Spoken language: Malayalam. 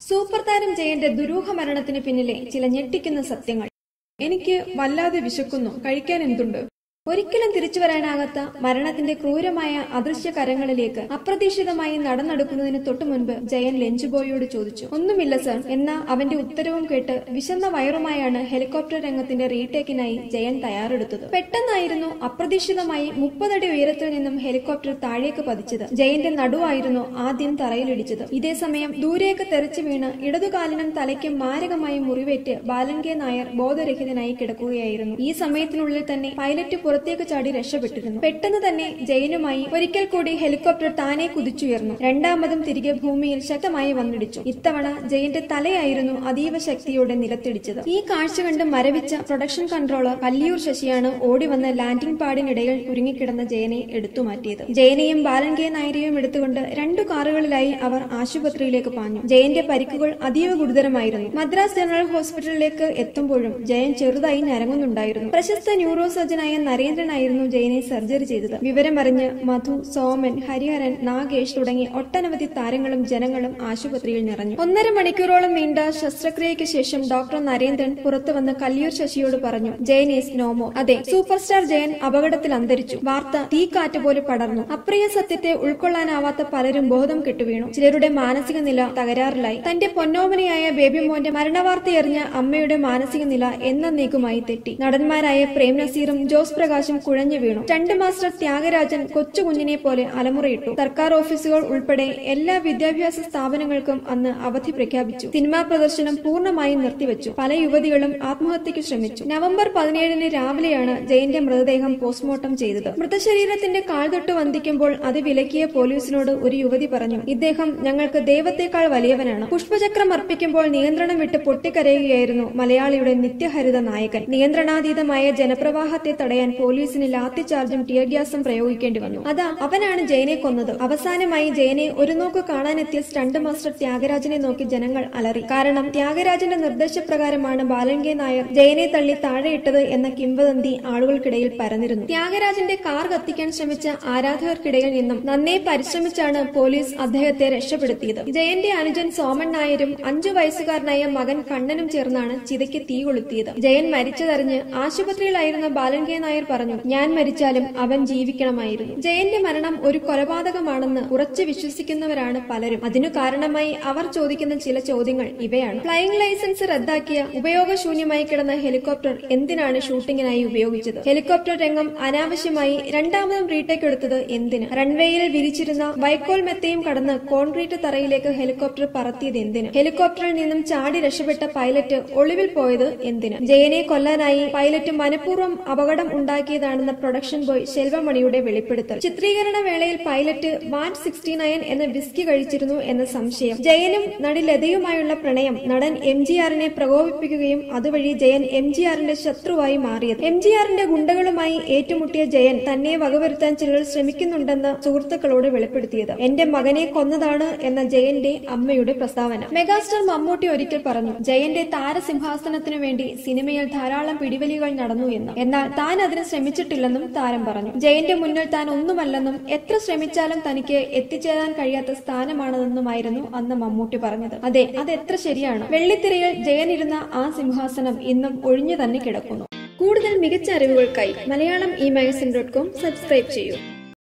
സൂപ്പർ താരം ജയന്റെ ദുരൂഹ മരണത്തിന് പിന്നിലെ ചില ഞെട്ടിക്കുന്ന സത്യങ്ങൾ എനിക്ക് വല്ലാതെ വിശക്കുന്നു കഴിക്കാൻ എന്തുണ്ട് ഒരിക്കലും തിരിച്ചു വരാനാകാത്ത മരണത്തിന്റെ ക്രൂരമായ അദൃശ്യ കരങ്ങളിലേക്ക് അപ്രതീക്ഷിതമായി നടന്നെടുക്കുന്നതിന് തൊട്ടു മുൻപ് ജയൻ ലഞ്ച് ബോയോട് ചോദിച്ചു ഒന്നുമില്ല സർ എന്ന അവന്റെ ഉത്തരവും കേട്ട് വിശന്ന വയറുമായാണ് ഹെലികോപ്റ്റർ രംഗത്തിന്റെ റീടേക്കിനായി ജയൻ തയ്യാറെടുത്തത് പെട്ടെന്നായിരുന്നു അപ്രതീക്ഷിതമായി മുപ്പതടി ഉയരത്തിൽ നിന്നും ഹെലികോപ്റ്റർ താഴേക്ക് പതിച്ചത് ജയന്റെ നടുവായിരുന്നു ആദ്യം തറയിലിടിച്ചത് ഇതേസമയം ദൂരേക്ക് തെറിച്ചു വീണ് ഇടതുകാലിനും തലയ്ക്കും മാരകമായി മുറിവേറ്റ് ബാലൻ കെ നായർ ബോധരഹിതനായി കിടക്കുകയായിരുന്നു ഈ സമയത്തിനുള്ളിൽ തന്നെ പൈലറ്റ് പുറത്തേക്ക് ചാടി രക്ഷപ്പെട്ടിരുന്നു പെട്ടെന്ന് തന്നെ ജയനുമായി ഒരിക്കൽ കൂടി ഹെലികോപ്റ്റർ താനെ കുതിച്ചുയർന്നു രണ്ടാമതും തിരികെ ഭൂമിയിൽ ശക്തമായി വന്നിടിച്ചു ഇത്തവണ ജയന്റെ തലയായിരുന്നു അതീവ ശക്തിയോടെ നിലത്തിടിച്ചത് ഈ കാഴ്ച കണ്ട് മരവിച്ച പ്രൊഡക്ഷൻ കൺട്രോളർ കല്ലിയൂർ ശശിയാണ് ഓടി വന്ന ലാൻഡിംഗ് പാഡിനിടയിൽ കുരുങ്ങിക്കിടന്ന ജയനെ എടുത്തുമാറ്റിയത് ജയനെയും ബാലൻ കെ നായരെയും എടുത്തുകൊണ്ട് രണ്ടു കാറുകളിലായി അവർ ആശുപത്രിയിലേക്ക് പാഞ്ഞു ജയന്റെ പരിക്കുകൾ അതീവ ഗുരുതരമായിരുന്നു മദ്രാസ് ജനറൽ ഹോസ്പിറ്റലിലേക്ക് എത്തുമ്പോഴും ജയൻ ചെറുതായി ഞരങ്ങുന്നുണ്ടായിരുന്നു പ്രശസ്ത ന്യൂറോ സർജനായ നരേന്ദ്രനായിരുന്നു ജയനെ സർജറി ചെയ്തത് വിവരമറിഞ്ഞ് മധു സോമൻ ഹരിഹരൻ നാഗേഷ് തുടങ്ങി ഒട്ടനവധി താരങ്ങളും ജനങ്ങളും ആശുപത്രിയിൽ നിറഞ്ഞു ഒന്നര മണിക്കൂറോളം നീണ്ട ശസ്ത്രക്രിയയ്ക്ക് ശേഷം ഡോക്ടർ നരേന്ദ്രൻ പുറത്തു വന്ന് കല്ലിയൂർ ശശിയോട് പറഞ്ഞു ജയൻ ഈസ് നോമോ അതെ സൂപ്പർ സ്റ്റാർ ജയൻ അപകടത്തിൽ അന്തരിച്ചു വാർത്ത തീക്കാറ്റ് പോലെ പടർന്നു അപ്രിയ സത്യത്തെ ഉൾക്കൊള്ളാനാവാത്ത പലരും ബോധം കെട്ടുവീണു ചിലരുടെ മാനസിക നില തകരാറിലായി തന്റെ പൊന്നോമനയായ ബേബി മോന്റെ മരണവാർത്തയറിഞ്ഞ അമ്മയുടെ മാനസിക നില എന്നേക്കുമായി തെറ്റി നടന്മാരായ പ്രേം നസീറും ജോസ് പ്രകാശും കുഴഞ്ഞു വീണു രണ്ട് മാസ്റ്റർ ത്യാഗരാജൻ കൊച്ചുകുഞ്ഞിനെ പോലെ അലമുറയിട്ടു സർക്കാർ ഓഫീസുകൾ ഉൾപ്പെടെ എല്ലാ വിദ്യാഭ്യാസ സ്ഥാപനങ്ങൾക്കും അന്ന് അവധി പ്രഖ്യാപിച്ചു സിനിമാ പ്രദർശനം പൂർണ്ണമായും നിർത്തിവെച്ചു പല യുവതികളും ആത്മഹത്യയ്ക്ക് ശ്രമിച്ചു നവംബർ പതിനേഴിന് രാവിലെയാണ് ജയന്റെ മൃതദേഹം പോസ്റ്റ്മോർട്ടം ചെയ്തത് മൃതശരീരത്തിന്റെ കാൽതൊട്ട് വന്ദിക്കുമ്പോൾ അത് വിലക്കിയ പോലീസിനോട് ഒരു യുവതി പറഞ്ഞു ഇദ്ദേഹം ഞങ്ങൾക്ക് ദൈവത്തെക്കാൾ വലിയവനാണ് പുഷ്പചക്രം അർപ്പിക്കുമ്പോൾ നിയന്ത്രണം വിട്ട് പൊട്ടിക്കരയുകയായിരുന്നു മലയാളിയുടെ നിത്യഹരിത നായകൻ നിയന്ത്രണാതീതമായ ജനപ്രവാഹത്തെ തടയാൻ പോലീസിന് ലാത്തി ചാർജും ടിയർ ഗ്യാസും പ്രയോഗിക്കേണ്ടി വന്നു അതാ അവനാണ് ജയനെ കൊന്നത് അവസാനമായി ജയനെ ഒരു നോക്ക് കാണാനെത്തിയ സ്റ്റണ്ട് മാസ്റ്റർ ത്യാഗരാജനെ നോക്കി ജനങ്ങൾ അലറി കാരണം ത്യാഗരാജന്റെ നിർദ്ദേശപ്രകാരമാണ് ബാലൻ കെ നായർ ജയനെ തള്ളി താഴെയിട്ടത് എന്ന കിംവദന്തി ആളുകൾക്കിടയിൽ പരന്നിരുന്നു ത്യാഗരാജന്റെ കാർ കത്തിക്കാൻ ശ്രമിച്ച ആരാധകർക്കിടയിൽ നിന്നും നന്നേ പരിശ്രമിച്ചാണ് പോലീസ് അദ്ദേഹത്തെ രക്ഷപ്പെടുത്തിയത് ജയന്റെ അനുജൻ സോമൻ നായരും അഞ്ചു വയസ്സുകാരനായ മകൻ കണ്ണനും ചേർന്നാണ് ചിതയ്ക്ക് തീ കൊളുത്തിയത് ജയൻ മരിച്ചതറിഞ്ഞ് ആശുപത്രിയിലായിരുന്ന ബാലൻ കെ നായർ പറഞ്ഞു ഞാൻ മരിച്ചാലും അവൻ ജീവിക്കണമായിരുന്നു ജയന്റെ മരണം ഒരു കൊലപാതകമാണെന്ന് ഉറച്ചു വിശ്വസിക്കുന്നവരാണ് പലരും അതിനു കാരണമായി അവർ ചോദിക്കുന്ന ചില ചോദ്യങ്ങൾ ഇവയാണ് ഫ്ലൈയിംഗ് ലൈസൻസ് റദ്ദാക്കിയ ഉപയോഗശൂന്യമായി കിടന്ന ഹെലികോപ്റ്റർ എന്തിനാണ് ഷൂട്ടിങ്ങിനായി ഉപയോഗിച്ചത് ഹെലികോപ്റ്റർ രംഗം അനാവശ്യമായി രണ്ടാമതും റീടേക്ക് എടുത്തത് എന്തിന് റൺവേയിൽ വിരിച്ചിരുന്ന വൈക്കോൽ മെത്തയും കടന്ന് കോൺക്രീറ്റ് തറയിലേക്ക് ഹെലികോപ്റ്റർ പറത്തിയത് എന്തിന് ഹെലികോപ്റ്ററിൽ നിന്നും ചാടി രക്ഷപ്പെട്ട പൈലറ്റ് ഒളിവിൽ പോയത് എന്തിന് ജയനെ കൊല്ലാനായി പൈലറ്റ് മനഃപൂർവ്വം അപകടം ഉണ്ടാക്കിയതാണെന്ന പ്രൊഡക്ഷൻ ബോയ് ശെൽവമണിയുടെ വെളിപ്പെടുത്തൽ ചിത്രീകരണ വേളയിൽ പൈലറ്റ് വാറ്റ് സിക്സ്റ്റി നയൻ എന്ന വിസ്കി കഴിച്ചിരുന്നു എന്ന സംശയം ജയനും നടി ലതയുമായുള്ള പ്രണയം നടൻ എം ജി ആറിനെ പ്രകോപിപ്പിക്കുകയും അതുവഴി ജയൻ എം ജി ആറിന്റെ ശത്രുവായി മാറിയത് എം ജി ആറിന്റെ ഗുണ്ടകളുമായി ഏറ്റുമുട്ടിയ ജയൻ തന്നെ വകവരുത്താൻ ചിലർ ശ്രമിക്കുന്നുണ്ടെന്ന് സുഹൃത്തുക്കളോട് വെളിപ്പെടുത്തിയത് എന്റെ മകനെ കൊന്നതാണ് എന്ന ജയന്റെ അമ്മയുടെ പ്രസ്താവന മെഗാസ്റ്റാർ മമ്മൂട്ടി ഒരിക്കൽ പറഞ്ഞു ജയന്റെ താരസിംഹാസനത്തിനു വേണ്ടി സിനിമയിൽ ധാരാളം പിടിവലികൾ നടന്നു എന്ന് എന്നാൽ താൻ അതിന് ശ്രമിച്ചിട്ടില്ലെന്നും താരം പറഞ്ഞു ജയന്റെ മുന്നിൽ താൻ ഒന്നുമല്ലെന്നും എത്ര ശ്രമിച്ചാലും തനിക്ക് എത്തിച്ചേരാൻ കഴിയാത്ത സ്ഥാനമാണെന്നുമായിരുന്നു അന്ന് മമ്മൂട്ടി പറഞ്ഞത് അതെ അത് എത്ര ശരിയാണ് വെള്ളിത്തിരയിൽ ജയനിരുന്ന ആ സിംഹാസനം ഇന്നും ഒഴിഞ്ഞു തന്നെ കിടക്കുന്നു കൂടുതൽ മികച്ച അറിവുകൾക്കായി Malayalam E magazine dot com subscribe ചെയ്യൂ